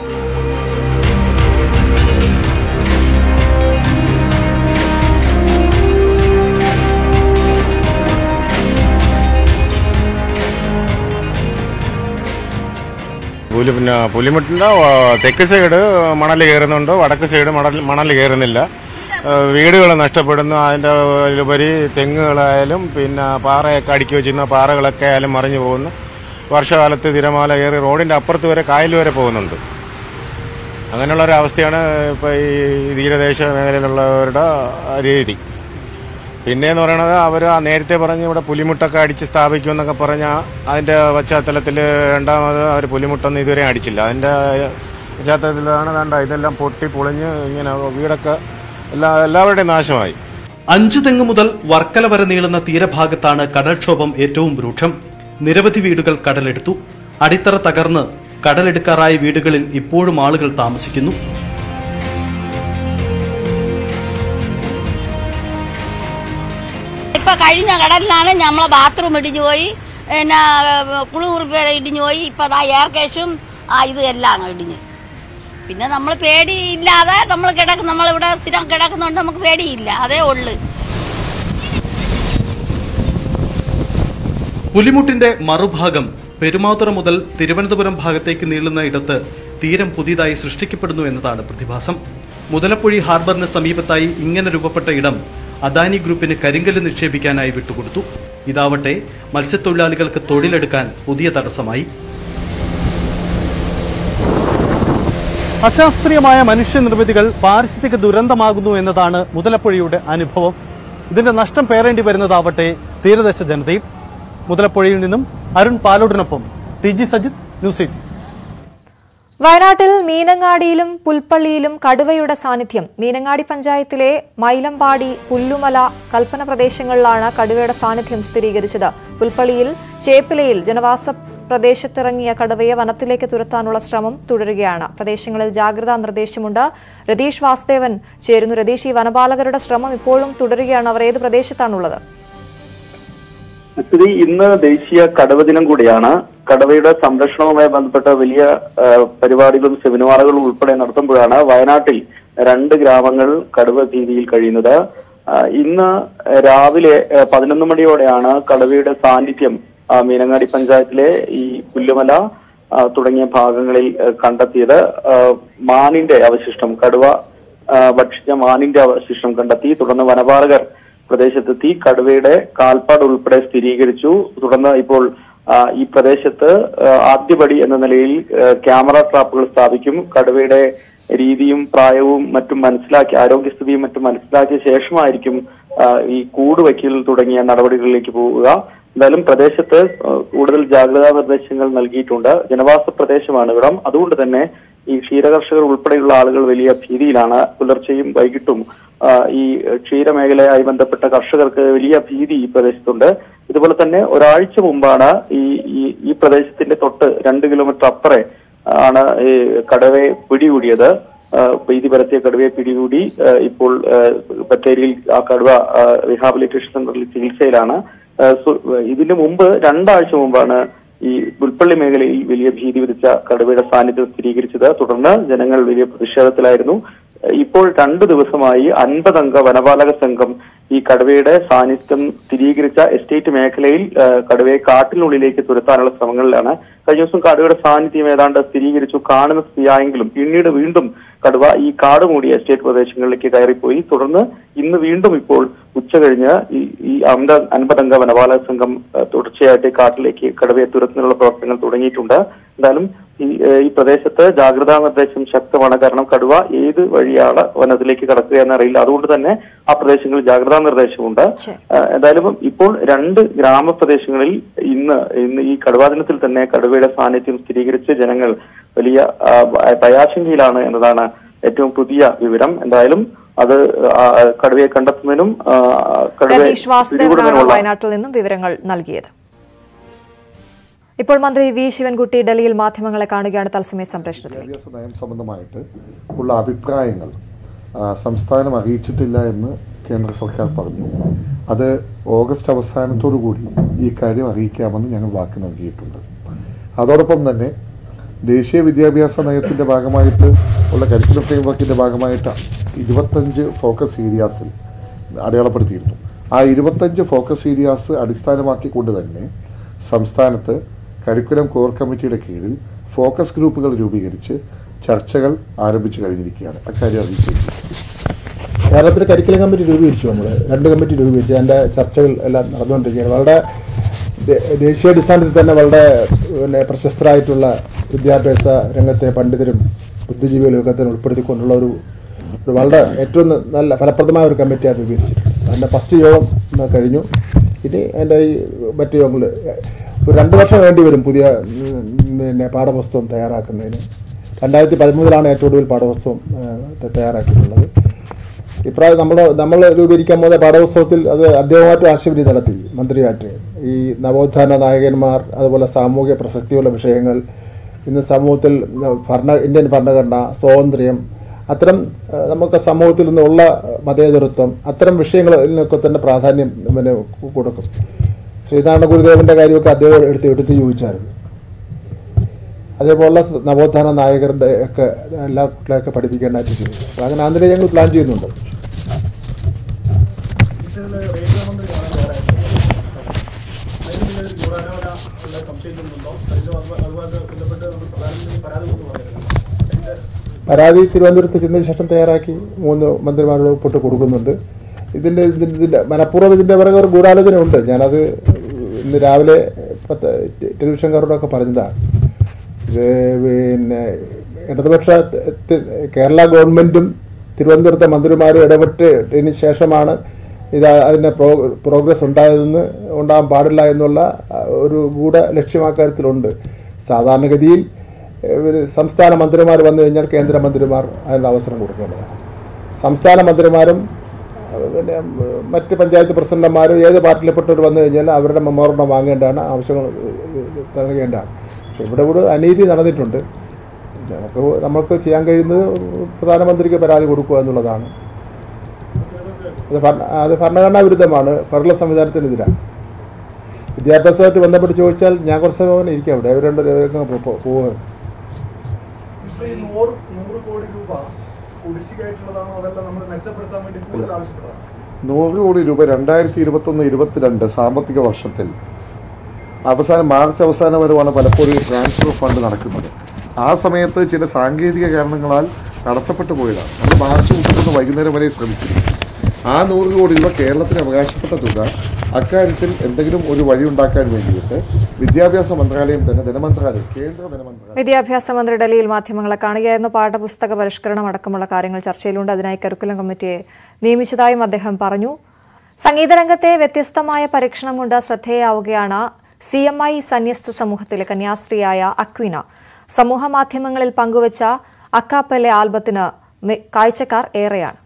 പുലി പിന്നെ പുലിമുട്ടിൻ്റെ തെക്ക് സൈഡ് മണൽ കയറുന്നുണ്ട് വടക്ക് സൈഡ് മണൽ മണൽ കയറുന്നില്ല വീടുകൾ നഷ്ടപ്പെടുന്നു അതിൻ്റെ ഉപരി തെങ്ങുകളായാലും പിന്നെ പാറയൊക്കെ അടുക്കി വെച്ചിരുന്ന പാറകളൊക്കെ ആയാലും മറിഞ്ഞു പോകുന്നു വർഷകാലത്ത് തിരമാല കയറി റോഡിൻ്റെ അപ്പുറത്ത് വരെ കായൽ വരെ പോകുന്നുണ്ട് അങ്ങനെയുള്ള ഒരു അവസ്ഥയാണ് ഇപ്പോൾ ഈ തീരദേശ മേഖലയിലുള്ളവരുടെ രീതി പിന്നെയെന്ന് പറയുന്നത് അവർ നേരത്തെ പറഞ്ഞ് ഇവിടെ പുലിമുട്ടൊക്കെ അടിച്ച് സ്ഥാപിക്കുമെന്നൊക്കെ പറഞ്ഞ അതിൻ്റെ പശ്ചാത്തലത്തിൽ രണ്ടാമത് അവർ പുലിമുട്ടൊന്നും ഇതുവരെ അടിച്ചില്ല അതിൻ്റെ പശ്ചാത്തലത്തിലാണ് വേണ്ട ഇതെല്ലാം പൊട്ടി പൊളിഞ്ഞ് ഇങ്ങനെ വീടൊക്കെ എല്ലാ എല്ലാവരുടെയും നാശമായി അഞ്ചു തെങ്ങ് മുതൽ വർക്കല വരെ നീളുന്ന തീരഭാഗത്താണ് കടൽക്ഷോഭം ഏറ്റവും രൂക്ഷം നിരവധി വീടുകൾ കടലെടുത്തു അടിത്തറ തകർന്ന് കടലെടുക്കാറായ വീടുകളിൽ ഇപ്പോഴും ആളുകൾ താമസിക്കുന്നു ഇപ്പൊ കഴിഞ്ഞ കടലിലാണ് നമ്മളെ ബാത്റൂം ഇടിഞ്ഞു പോയി പിന്നെ കുളിമുറി പേരെ ഇടിഞ്ഞു പോയി ഇപ്പൊ അതാ എയർ കേഷും ആ ഇത് എല്ലാം ഇടിഞ്ഞു പിന്നെ നമ്മൾ പേടിയില്ലാതെ നമ്മൾ കിടക്കും നമ്മളിവിടെ സ്ഥിരം കിടക്കുന്നുണ്ട് നമുക്ക് പേടിയില്ല അതേ ഉള്ളു പുലിമുട്ടിന്റെ മറുഭാഗം പെരുമാതുറ മുതൽ തിരുവനന്തപുരം ഭാഗത്തേക്ക് നീളുന്ന ഇടത്ത് തീരം പുതിയതായി സൃഷ്ടിക്കപ്പെടുന്നു എന്നതാണ് പ്രതിഭാസം മുതലപ്പുഴി ഹാർബറിന് സമീപത്തായി ഇങ്ങനെ രൂപപ്പെട്ട ഇടം അദാനി ഗ്രൂപ്പിന് കരിങ്കല്ല് നിക്ഷേപിക്കാനായി വിട്ടുകൊടുത്തു ഇതാവട്ടെ മത്സ്യത്തൊഴിലാളികൾക്ക് തൊഴിലെടുക്കാൻ പുതിയ തടസ്സമായി അശാസ്ത്രീയമായ മനുഷ്യനിർമ്മിതികൾ പാരിസ്ഥിതിക ദുരന്തമാകുന്നു എന്നതാണ് മുതലപ്പുഴയുടെ അനുഭവം ഇതിന്റെ നഷ്ടം പേറേണ്ടി വരുന്നതാവട്ടെ തീരദേശ ജനതയും മുതലപ്പുഴയിൽ നിന്നും അരുൺ പാലോടിനൊപ്പം T G Sajith news eighteen വയനാട്ടിൽ മീനങ്ങാടിയിലും പുൽപ്പള്ളിയിലും കടുവയുടെ സാന്നിധ്യം മീനങ്ങാടി പഞ്ചായത്തിലെ മൈലമ്പാടി പുല്ലുമല കൽപ്പന പ്രദേശങ്ങളിലാണ് കടുവയുടെ സാന്നിധ്യം സ്ഥിരീകരിച്ചത് പുൽപ്പള്ളിയിൽ ചേപ്പിലയിൽ ജനവാസ പ്രദേശത്തിറങ്ങിയ കടുവയെ വനത്തിലേക്ക് തുരത്താനുള്ള ശ്രമം തുടരുകയാണ് പ്രദേശങ്ങളിൽ ജാഗ്രതാ നിർദ്ദേശമുണ്ട് രതീഷ് വാസുദേവൻ ചേരുന്നു രതീഷ് ഈ വനപാലകരുടെ ശ്രമം ഇപ്പോഴും തുടരുകയാണ് അവർ ഏത് പ്രദേശത്താണുള്ളത് സ്ഥിതി ഇന്ന് ദേശീയ കടുവ ദിനം കൂടിയാണ് കടുവയുടെ സംരക്ഷണവുമായി ബന്ധപ്പെട്ട വലിയ ആ, പരിപാടികളും സെമിനാറുകളും ഉൾപ്പെടെ നടത്തുമ്പോഴാണ് വയനാട്ടിൽ രണ്ട് ഗ്രാമങ്ങൾ കടുവ ഭീതിയിൽ കഴിയുന്നത് ആ, ഇന്ന് രാവിലെ ആ, പതിനൊന്ന് മണിയോടെയാണ് കടുവയുടെ സാന്നിധ്യം ആ, മീനങ്ങാടി പഞ്ചായത്തിലെ ഈ പുല്ലുമല ആ, തുടങ്ങിയ ഭാഗങ്ങളിൽ ആ, കണ്ടെത്തിയത് ആ, മാനിന്റെ അവശിഷ്ടം കടുവ ആ, ഭക്ഷിച്ച മാനിന്റെ അവശിഷ്ടം കണ്ടെത്തി തുടർന്ന് വനപാലകർ പ്രദേശത്തെത്തി കടുവയുടെ കാൽപ്പാട് ഉൾപ്പെടെ സ്ഥിരീകരിച്ചു തുടർന്ന് ഇപ്പോൾ ആ, ഈ പ്രദേശത്ത് ആ, ആദ്യപടി എന്ന നിലയിൽ ആ, ക്യാമറ ട്രാപ്പുകൾ സ്ഥാപിക്കും കടുവയുടെ രീതിയും പ്രായവും മറ്റും മനസ്സിലാക്കി ആരോഗ്യസ്ഥിതിയും മറ്റും മനസ്സിലാക്കിയ ശേഷമായിരിക്കും ആ, ഈ കൂട് വയ്ക്കൽ തുടങ്ങിയ നടപടികളിലേക്ക് പോവുക എന്തായാലും പ്രദേശത്ത് ആ, കൂടുതൽ ജാഗ്രതാ നിർദ്ദേശങ്ങൾ നൽകിയിട്ടുണ്ട് ജനവാസ പ്രദേശമാണ് ഇവിടം അതുകൊണ്ട് തന്നെ ഈ ക്ഷീരകർഷകർ ഉൾപ്പെടെയുള്ള ആളുകൾ വലിയ ഭീതിയിലാണ് പുലർച്ചെയും വൈകിട്ടും ആ, ഈ ക്ഷീരമേഖലയായി ബന്ധപ്പെട്ട കർഷകർക്ക് വലിയ ഭീതി ഈ പ്രദേശത്തുണ്ട് ഇതുപോലെ തന്നെ ഒരാഴ്ച മുമ്പാണ് ഈ ഈ- ഈ പ്രദേശത്തിന്റെ തൊട്ട് രണ്ട് കിലോമീറ്റർ അപ്പുറേ ആണ് ഈ കടവയെ പിടികൂടിയത് ആ, ഭീതി പരത്തിയ കടുവയെ പിടികൂടി ആ, ഇപ്പോൾ ആ, ബത്തേരിയിൽ ആ കടുവ ആ, റീഹാബിലിറ്റേഷൻ സെന്ററിൽ ചികിത്സയിലാണ് ആ, സു- ഇതിനു മുമ്പ് രണ്ടാഴ്ച മുമ്പാണ് ഈ പുൽപ്പള്ളി മേഖലയിൽ വലിയ ഭീതി വിധിച്ച കടുവയുടെ സാന്നിധ്യം സ്ഥിരീകരിച്ചത് തുടർന്ന് ജനങ്ങൾ വലിയ പ്രതിഷേധത്തിലായിരുന്നു ഇപ്പോൾ രണ്ടു ദിവസമായി അൻപതംഗ വനപാലക സംഘം ഈ കടുവയുടെ സാന്നിധ്യം സ്ഥിരീകരിച്ച എസ്റ്റേറ്റ് മേഖലയിൽ ആ, കടുവയെ കാട്ടിനുള്ളിലേക്ക് തുരത്താനുള്ള ശ്രമങ്ങളിലാണ് കഴിഞ്ഞ ദിവസം കടുവയുടെ സാന്നിധ്യം ഏതാണ്ട് സ്ഥിരീകരിച്ചു കാണുന്ന സ്ഥിതിയായെങ്കിലും പിന്നീട് വീണ്ടും കടുവ ഈ കാട് മൂടിയ എസ്റ്റേറ്റ് പ്രദേശങ്ങളിലേക്ക് കയറിപ്പോയി തുടർന്ന് ഇന്ന് വീണ്ടും ഇപ്പോൾ ഉച്ച കഴിഞ്ഞ് ഈ ഈ അമ്പ അൻപതംഗ വനപാലക സംഘം ആ, തുടർച്ചയായിട്ട് കാട്ടിലേക്ക് കടുവയെ തുരത്തുന്നതിനുള്ള പ്രവർത്തനങ്ങൾ തുടങ്ങിയിട്ടുണ്ട് എന്തായാലും ഈ ഏഹ്, ഈ പ്രദേശത്ത് ജാഗ്രതാ നിർദ്ദേശം ശക്തമാണ് കാരണം കടുവ ഏത് വഴിയാണ് വനത്തിലേക്ക് കടക്കുക എന്നറിയില്ല അതുകൊണ്ട് തന്നെ ആ പ്രദേശങ്ങളിൽ ജാഗ്രതാ നിർദ്ദേശമുണ്ട് ഏഹ്, എന്തായാലും ഇപ്പോൾ രണ്ട് ഗ്രാമപ്രദേശങ്ങളിൽ ഇന്ന് ഇന്ന് ഈ കടുവാ ദിനത്തിൽ തന്നെ കടുവയുടെ സാന്നിധ്യം സ്ഥിരീകരിച്ച് ജനങ്ങൾ വലിയ ആ, ഭ- ഭയാശങ്കയിലാണ് എന്നതാണ് ഏറ്റവും പുതിയ വിവരം എന്തായാലും അത് ആ, കടുവയെ കണ്ടെത്തുന്നതിനും ആ, കടുവയെ രതീഷ് വാസുദേവനാണ് പിടികൂടുന്നതിനുള്ള വയനാട്ടിൽ നിന്നും വിവരങ്ങൾ നൽകിയത് ഇപ്പോൾ മന്ത്രി വി ശിവൻകുട്ടി ഡൽഹിയിൽ മാധ്യമങ്ങളെ കാണുകയാണ് തത്സമയ സംപ്രേഷണത്തിൽ വിദ്യാഭ്യാസ നയം സംബന്ധമായിട്ട് ഉള്ള അഭിപ്രായങ്ങൾ ആ, സംസ്ഥാനം അറിയിച്ചിട്ടില്ല എന്ന് കേന്ദ്ര സർക്കാർ പറഞ്ഞു അത് ഓഗസ്റ്റ് അവസാനത്തോടു കൂടി ഈ കാര്യം അറിയിക്കാമെന്ന് ഞങ്ങൾ വാക്ക് നൽകിയിട്ടുണ്ട് അതോടൊപ്പം തന്നെ ദേശീയ വിദ്യാഭ്യാസ നയത്തിൻ്റെ ഭാഗമായിട്ട് ഉള്ള കരിക്കുലം ഫ്രെയിംവർക്കിൻ്റെ ഭാഗമായിട്ട് ഇരുപത്തഞ്ച് ഫോക്കസ് ഏരിയാസിൽ അടയാളപ്പെടുത്തിയിരുന്നു ആ ഇരുപത്തഞ്ച് ഫോക്കസ് ഏരിയാസ് അടിസ്ഥാനമാക്കിക്കൊണ്ട് തന്നെ സംസ്ഥാനത്ത് കരിക്കുലം കോർ കമ്മിറ്റിയുടെ കീഴിൽ ഫോക്കസ് ഗ്രൂപ്പുകൾ രൂപീകരിച്ച് ചർച്ചകൾ ആരംഭിച്ചു കഴിഞ്ഞിരിക്കുകയാണ് അക്കാര്യം അറിയിച്ചിരിക്കുന്നു കേരളത്തിൽ കരിക്കുലം കമ്മിറ്റി രൂപീകരിച്ചു നമ്മൾ രണ്ട് കമ്മിറ്റി രൂപീകരിച്ചു അതിൻ്റെ ചർച്ചകൾ എല്ലാം നടന്നുകൊണ്ടിരിക്കുകയാണ് വളരെ ദേ- ദേശീയാടിസ്ഥാനത്തിൽ തന്നെ വളരെ പിന്നെ പ്രശസ്തരായിട്ടുള്ള വിദ്യാഭ്യാസ രംഗത്തെ പണ്ഡിതരും ബുദ്ധിജീവികളും ഒക്കെ തന്നെ ഉൾപ്പെടുത്തിക്കൊണ്ടുള്ള ഒരു ഒരു വളരെ ഏറ്റവും ന- നല്ല ഫലപ്രദമായ ഒരു കമ്മിറ്റിയാണ് രൂപീകരിച്ചിട്ടുള്ളത് അതിൻ്റെ ഫസ്റ്റ് യോഗം ഇന്ന് കഴിഞ്ഞു ഇനി അതിൻ്റെ ഈ മറ്റ് യോഗങ്ങൾ ഒരു രണ്ട് വർഷം വേണ്ടി വരും പുതിയ ഉം, പിന്നെ പാഠപുസ്തകം തയ്യാറാക്കുന്നതിന് രണ്ടായിരത്തി പതിമൂന്നിലാണ് ഏറ്റവും ഒടുവിൽ പാഠപുസ്തകം ആ, തയ്യാറാക്കിയിട്ടുള്ളത് ഇപ്രാവശ്യം നമ്മൾ നമ്മൾ രൂപീകരിക്കാൻ പോകുന്ന പാഠപുസ്തകത്തിൽ അത് അദ്ദേഹമായിട്ട് ആശയവിനി നടത്തി മന്ത്രിയായിട്ട് ഈ നവോത്ഥാന നായകന്മാർ അതുപോലെ സാമൂഹിക പ്രസക്തിയുള്ള വിഷയങ്ങൾ ഇന്ന് സമൂഹത്തിൽ ഭരണ ഇന്ത്യൻ ഭരണഘടന സ്വാതന്ത്ര്യം അത്തരം ഏഹ്, നമുക്ക് സമൂഹത്തിൽ നിന്നുള്ള മതേതരത്വം അത്തരം വിഷയങ്ങളിലൊക്കെ തന്നെ പ്രാധാന്യം പിന്നെ കൊടുക്കും ശ്രീനാരായണ ഗുരുദേവന്റെ കാര്യമൊക്കെ അദ്ദേഹം എടുത്ത് എടുത്ത് ചോദിച്ചായിരുന്നു അതേപോലെ നവോത്ഥാന നായകരുടെ ഒക്കെ എല്ലാ കുട്ടികളെയൊക്കെ പഠിപ്പിക്കേണ്ടതായിട്ട് ചെയ്തു അപ്പോൾ അങ്ങനെ അതിനെ ഞങ്ങൾ പ്ലാൻ ചെയ്യുന്നുണ്ട് പരാതി തിരുവനന്തപുരത്ത് ചെന്നതിന് ശേഷം തയ്യാറാക്കി മൂന്ന് മന്ത്രിമാരോട് ഒപ്പിട്ട് കൊടുക്കുന്നുണ്ട് ഇതിൻ്റെ ഇതിൻ്റെ ഇതിൻ്റെ മനഃപൂർവ്വം ഇതിൻ്റെ പിറകെ ഒരു ഗൂഢാലോചന ഉണ്ട് ഞാനത് ഇന്ന് രാവിലെ പത്ത് ടെലിവിഷൻകാരോടൊക്കെ പറഞ്ഞതാണ് ഇത് പിന്നെ ഇടതുപക്ഷ ത- കേരള ഗവൺമെൻറ്റും തിരുവനന്തപുരത്തെ മന്ത്രിമാരും ഇടപെട്ടതിന് ശേഷമാണ് ഇത് അതിൻ്റെ പ്രോ പ്രോഗ്രസ് ഉണ്ടായതെന്ന് ഉണ്ടാകാൻ പാടില്ല എന്നുള്ള ആ, ഒരു ഗൂഢ ലക്ഷ്യമാക്കാര്യത്തിലുണ്ട് സാധാരണഗതിയിൽ ഏഹ്, ഒരു സംസ്ഥാന മന്ത്രിമാർ വന്നു കഴിഞ്ഞാൽ കേന്ദ്രമന്ത്രിമാർ അതിനുള്ള അവസരം കൊടുക്കേണ്ടതാണ് സംസ്ഥാന മന്ത്രിമാരും ഏഹ്, പിന്നെ ഉം, മറ്റ് പഞ്ചായത്ത് പ്രസിഡന്റുമാരും ഏത് പാർട്ടിയിൽപ്പെട്ടവർ വന്നു കഴിഞ്ഞാൽ അവരുടെ മെമ്മോറണ്ടം വാങ്ങേണ്ടതാണ് ആവശ്യങ്ങൾ ഏഹ്, നൽകേണ്ടതാണ് പക്ഷെ ഇവിടെ കൂടെ അനീതി നടന്നിട്ടുണ്ട് നമുക്ക് നമുക്ക് ചെയ്യാൻ കഴിയുന്നത് പ്രധാനമന്ത്രിക്ക് പരാതി കൊടുക്കുക എന്നുള്ളതാണ് അത് ഭരണ അത് ഭരണഘടനാ വിരുദ്ധമാണ് ഫെഡറൽ സംവിധാനത്തിനെതിരാണ് വിദ്യാഭ്യാസമായിട്ട് ബന്ധപ്പെട്ട് ചോദിച്ചാൽ ഞാൻ കുറച്ച് സമയം ഇരിക്കാം ഇവിടെ ഇവർ രണ്ടുപേരൊക്കെ പോകുന്നത് ഈ നൂറ് നൂറ് കോടി രൂപ കുടിശ്ശികയായിട്ടുള്ളതാണോ അതല്ല നമ്മൾ മെച്ചപ്പെടുത്താൻ വേണ്ടി കൂടുതൽ ആവശ്യപ്പെട്ടതാണ് നൂറ് കോടി രൂപ രണ്ടായിരത്തി ഇരുപത്തൊന്ന് ഇരുപത്തിരണ്ട് സാമ്പത്തിക വർഷത്തിൽ അവസാനം മാർച്ച് അവസാനം വരെയാണ് പലപ്പോഴും ഈ ട്രാൻസ്ഫർ ഫണ്ട് നടക്കുന്നത് ആ സമയത്ത് ചില സാങ്കേതിക കാരണങ്ങളാൽ തടസ്സപ്പെട്ടു പോയതാണ് നമ്മൾ മാർച്ച് മുപ്പത്തൊന്ന് വൈകുന്നേരം വരെ ശ്രമിച്ചു ആ നൂറ് കോടി രൂപ കേരളത്തിന് അവകാശപ്പെട്ട തുക അക്കാര്യത്തിൽ എന്തെങ്കിലും ഒരു വഴി ഉണ്ടാക്കാൻ വേണ്ടിയിട്ട് വിദ്യാഭ്യാസ മന്ത്രാലയം തന്നെ ധനമന്ത്രാലയം കേന്ദ്ര ധനമന്ത്രാലയം വിദ്യാഭ്യാസ മന്ത്രി ഡൽഹിയിൽ മാധ്യമങ്ങളെ കാണുകയായിരുന്നു പാഠപുസ്തക പരിഷ്കരണം അടക്കമുള്ള കാര്യങ്ങൾ ചർച്ചയിലുണ്ട് അതിനായി കരിക്കുലം കമ്മിറ്റിയെ നിയമിച്ചതായും അദ്ദേഹം പറഞ്ഞു സംഗീതരംഗത്തെ വ്യത്യസ്തമായ പരീക്ഷണം കൊണ്ട് ശ്രദ്ധേയാവുകയാണ് സി എം ഐ സന്യസ്ത സമൂഹത്തിലെ കന്യാസ്ത്രീയായ അക്വിന സമൂഹ മാധ്യമങ്ങളിൽ പങ്കുവച്ച അക്കാപ്പലെ ആൽബത്തിന് മി- കാഴ്ചക്കാർ ഏറെയാണ്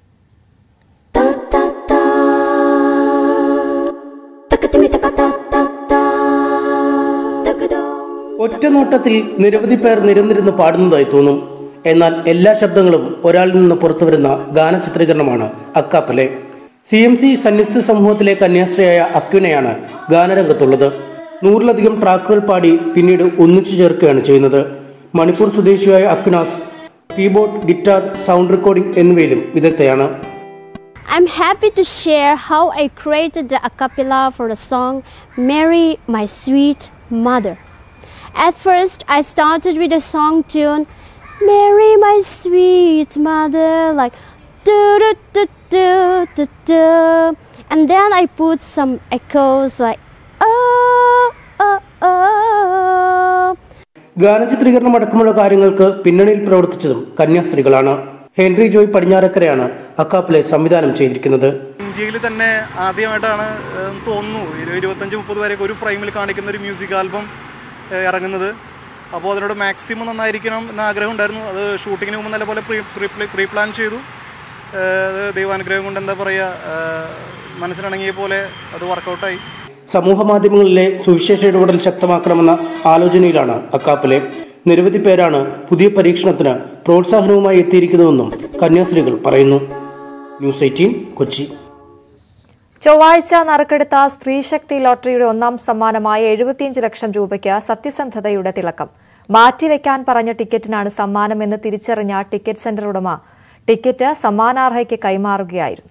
ഒറ്റ നോട്ടത്തിൽ നിരവധി പേർ നിരന്നിരുന്ന് പാടുന്നതായി തോന്നും എന്നാൽ എല്ലാ ശബ്ദങ്ങളും ഒരാളിൽ നിന്ന് പുറത്തുവരുന്ന ഗാനചിത്രീകരണമാണ് അക്കാപ്പലെ സി എം സി സന്യസ്ത സമൂഹത്തിലെ കന്യാസ്ത്രീയായ അക്വിനയാണ് ഗാനരംഗത്തുള്ളത് നൂറിലധികം ട്രാക്കുകൾ പാടി പിന്നീട് ഒന്നിച്ചു ചേർക്കുകയാണ് ചെയ്യുന്നത് മണിപ്പൂർ സ്വദേശിയായ Aquinas keyboard guitar sound recording എന്നിവയിലും വിദഗ്ധയാണ് I'm happy to share how I created the a cappella for the song Mary My Sweet Mother. At first, I started with a song tune Mary My Sweet Mother, like do do do do do do, and then I put some echoes like oh oh oh. ഗാനചിത്രീകരണം അടക്കമുള്ള കാര്യങ്ങൾക്ക് പിന്നണിയിൽ പ്രവർത്തിച്ചതും കന്യാസ്ത്രീകളാണ് ഹെൻറി ജോയ് പടിഞ്ഞാറക്കരയാണ് അക്കാപ്പിലെ സംവിധാനം ചെയ്തിരിക്കുന്നത് ഇന്ത്യയിൽ തന്നെ ആദ്യമായിട്ടാണ് ഏഹ്, തോന്നുന്നു ഒരു ഇരുപത്തഞ്ച് മുപ്പത് വരെയൊക്കെ ഒരു ഫ്രെയിമിൽ കാണിക്കുന്ന ഒരു മ്യൂസിക് ആൽബം ഏഹ്, ഇറങ്ങുന്നത് അപ്പോൾ അതിനോട് മാക്സിമം നന്നായിരിക്കണം എന്ന ആഗ്രഹം ഉണ്ടായിരുന്നു അത് ഷൂട്ടിങ്ങിന് മുമ്പ് നല്ലപോലെ പ്രീ പ്രീ പ്രീ പ്ലാൻ ചെയ്തു ഏഹ്, അത് ദൈവാനുഗ്രഹം കൊണ്ട് എന്താ പറയുക ഏഹ്, മനസ്സിനിണങ്ങിയ പോലെ അത് വർക്കൗട്ടായി സമൂഹ മാധ്യമങ്ങളിലെ സുവിശേഷ ഇടപെടൽ ശക്തമാക്കണമെന്ന ആലോചനയിലാണ് അക്കാപ്പിലെ നിരവധി പേരാണ് പുതിയ പരീക്ഷണത്തിന് പ്രോത്സാഹനവുമായി എത്തിയിരിക്കുന്നതെന്നും കന്യാസ്ത്രീകൾ പറയുന്നു ന്യൂസ് എയ്റ്റീൻ കൊച്ചി ചൊവ്വാഴ്ച നറുക്കെടുത്ത സ്ത്രീശക്തി ലോട്ടറിയുടെ ഒന്നാം സമ്മാനമായ എഴുപത്തിയഞ്ച് ലക്ഷം രൂപയ്ക്ക് സത്യസന്ധതയുടെ തിളക്കം മാറ്റിവെക്കാൻ പറഞ്ഞ ടിക്കറ്റിനാണ് സമ്മാനമെന്ന് തിരിച്ചറിഞ്ഞ ടിക്കറ്റ് സെന്റർ ഉടമ ടിക്കറ്റ് സമ്മാനാർഹയ്ക്ക് കൈമാറുകയായിരുന്നു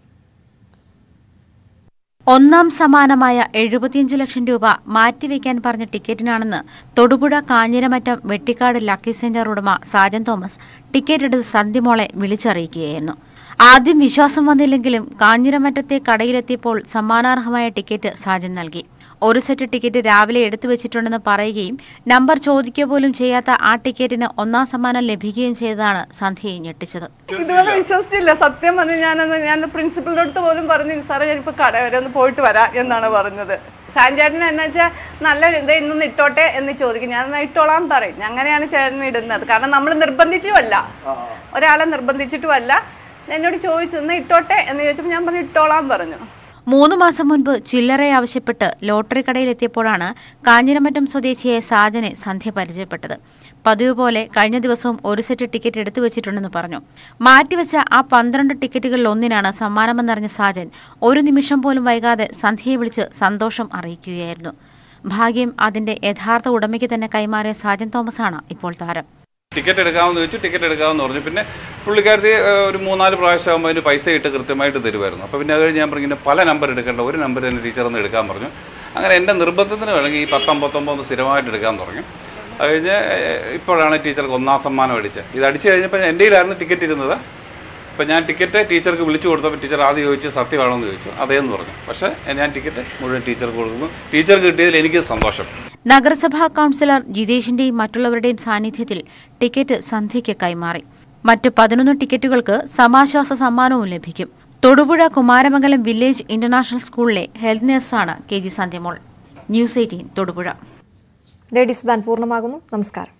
ഒന്നാം സമാനമായ എഴുപത്തിയഞ്ച് ലക്ഷം രൂപ മാറ്റിവെക്കാൻ പറഞ്ഞ ടിക്കറ്റിനാണെന്ന് തൊടുപുഴ കാഞ്ഞിരമറ്റം വെട്ടിക്കാട് ലക്കി സെന്റർ ഉടമ സാജൻ തോമസ് ടിക്കറ്റ് എടുത്ത് സന്ധ്യമോളെ വിളിച്ചറിയിക്കുകയായിരുന്നു ആദ്യം വിശ്വാസം വന്നില്ലെങ്കിലും കാഞ്ഞിരമറ്റത്തെ കടയിലെത്തിയപ്പോൾ സമ്മാനാർഹമായ ടിക്കറ്റ് സാജൻ നൽകി ഒരു സെറ്റ് ടിക്കറ്റ് രാവിലെ എടുത്തു വെച്ചിട്ടുണ്ടെന്ന് പറയുകയും നമ്പർ ചോദിക്കുക പോലും ചെയ്യാത്ത ആ ടിക്കറ്റിന് ഒന്നാം സമ്മാനം ലഭിക്കുകയും ചെയ്തതാണ് സന്ധ്യയെ ഞെട്ടിച്ചത് ഇതുവരെ വിശ്വസിച്ചില്ല സത്യം പറഞ്ഞ് ഞാനന്ന് ഞാൻ പ്രിൻസിപ്പലിന്റെ അടുത്ത് പോലും പറഞ്ഞു സാറേ ഞാനിപ്പോൾ കട വരെ ഒന്ന് പോയിട്ട് വരാം എന്നാണ് പറഞ്ഞത് ഷാൻചേട്ടൻ എന്ന് വെച്ചാൽ നല്ല ഇത് ഇന്നൊന്ന് ഇട്ടോട്ടെ എന്ന് ചോദിക്കും ഞാൻ എന്നാ ഇട്ടോളാൻ പറയും അങ്ങനെയാണ് ചേട്ടൻ ഇടുന്നത് കാരണം നമ്മൾ നിർബന്ധിച്ചുമല്ല ഒരാളെ നിർബന്ധിച്ചിട്ടുമല്ല എന്നോട് ചോദിച്ചു എന്നാ ഇട്ടോട്ടെ എന്ന് ചോദിച്ചപ്പോൾ ഞാൻ പറഞ്ഞു ഇട്ടോളാൻ പറഞ്ഞു മൂന്ന് മാസം മുൻപ് ചില്ലറ ആവശ്യപ്പെട്ട് ലോട്ടറി കടയിലെത്തിയപ്പോഴാണ് കാഞ്ഞിരമറ്റം സ്വദേശിയായ സാജനെ സന്ധ്യ പരിചയപ്പെട്ടത് പതിവ് പോലെ കഴിഞ്ഞ ദിവസവും ഒരു സെറ്റ് ടിക്കറ്റ് എടുത്തു വെച്ചിട്ടുണ്ടെന്ന് പറഞ്ഞു മാറ്റിവെച്ച ആ പന്ത്രണ്ട് ടിക്കറ്റുകളിൽ ഒന്നിനാണ് സമ്മാനമെന്നറിഞ്ഞ സാജൻ ഒരു നിമിഷം പോലും വൈകാതെ സന്ധ്യയെ വിളിച്ച് സന്തോഷം അറിയിക്കുകയായിരുന്നു ഭാഗ്യം അതിന്റെ യഥാർത്ഥ ഉടമയ്ക്ക് തന്നെ കൈമാറിയ സാജൻ തോമസാണ് ഇപ്പോൾ താരം ടിക്കറ്റ് എടുക്കാമെന്ന് ചോദിച്ചു ടിക്കറ്റ് എടുക്കാമെന്ന് പറഞ്ഞു പിന്നെ പുള്ളിക്കാരത്തി ഏഹ്, ഒരു മൂന്നാല് പ്രാവശ്യം ആകുമ്പോൾ അതിന് പൈസ ഇട്ട് കൃത്യമായിട്ട് തരുമായിരുന്നു അപ്പോൾ പിന്നെ അത് കഴിഞ്ഞ് ഞാൻ പറഞ്ഞു ഇങ്ങനെ പല നമ്പർ എടുക്കേണ്ട ഒരു നമ്പർ തന്നെ ടീച്ചർ ഒന്ന് എടുക്കാൻ പറഞ്ഞു അങ്ങനെ എൻ്റെ നിർബന്ധത്തിന് വേണമെങ്കിൽ ഈ പത്തമ്പത്തൊമ്പത് സ്ഥിരമായിട്ട് എടുക്കാൻ തുടങ്ങി അത് കഴിഞ്ഞ് ഏഹ്, ഇപ്പോഴാണ് ടീച്ചർക്ക് ഒന്നാം സമ്മാനം അടിച്ചത് ഇത് അടിച്ചു കഴിഞ്ഞപ്പോൾ എൻ്റെ കയ്യിലായിരുന്നു ടിക്കറ്റ് ഇരുന്നത് അപ്പോൾ ഞാൻ ടിക്കറ്റ് ടീച്ചർക്ക് വിളിച്ചു കൊടുത്തപ്പോൾ ടീച്ചർ ആദ്യം ചോദിച്ചു സത്യമാണോ എന്ന് ചോദിച്ചു അതേന്ന് പറഞ്ഞു പക്ഷേ ഞാൻ ടിക്കറ്റ് മുഴുവൻ ടീച്ചർക്ക് കൊടുക്കുന്നു ടീച്ചർക്ക് കിട്ടിയതിൽ എനിക്ക് സന്തോഷം നഗരസഭാ കൗൺസിലർ ജിതേഷിന്റെയും മറ്റുള്ളവരുടെയും സാന്നിധ്യത്തിൽ ടിക്കറ്റ് സന്ധ്യയ്ക്ക് കൈമാറി മറ്റ് പതിനൊന്ന് ടിക്കറ്റുകൾക്ക് സമാശ്വാസ സമ്മാനവും ലഭിക്കും തൊടുപുഴ കുമാരമംഗലം വില്ലേജ് ഇന്റർനാഷണൽ സ്കൂളിലെ ഹെൽത്ത് നഴ്സാണ് K G Sandhyamol news eighteen Thodupuzha ladies band പൂർണ്ണമാകുന്നു നമസ്കാരം